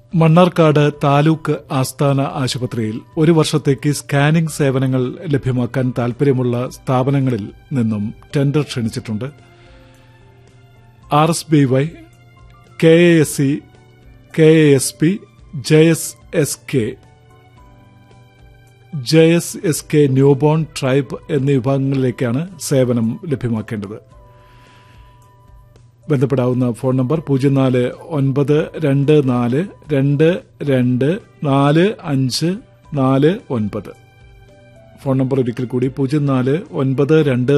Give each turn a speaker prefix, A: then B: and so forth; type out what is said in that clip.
A: മണ്ണാർക്കാട് താലൂക്ക് ആസ്ഥാന ആശുപത്രിയിൽ ഒരു വർഷത്തേക്ക് സ്കാനിംഗ് സേവനങ്ങൾ ലഭ്യമാക്കാൻ താൽപര്യമുള്ള സ്ഥാപനങ്ങളിൽ നിന്നും ടെൻഡർ ക്ഷണിച്ചിട്ടുണ്ട് R S B Y K A S C K A S P J S S K J S S K newborn tribe എന്നീ വിഭാഗങ്ങളിലേക്കാണ് സേവനം ലഭ്യമാക്കേണ്ടത് ബന്ധപ്പെടാവുന്ന ഫോൺ നമ്പർ പൂജ്യം നാല് ഒൻപത് രണ്ട് നാല് രണ്ട് രണ്ട് നാല് അഞ്ച് നാല് ഒൻപത് ഫോൺ നമ്പർ ഒരിക്കൽ കൂടി പൂജ്യം നാല് ഒൻപത് രണ്ട്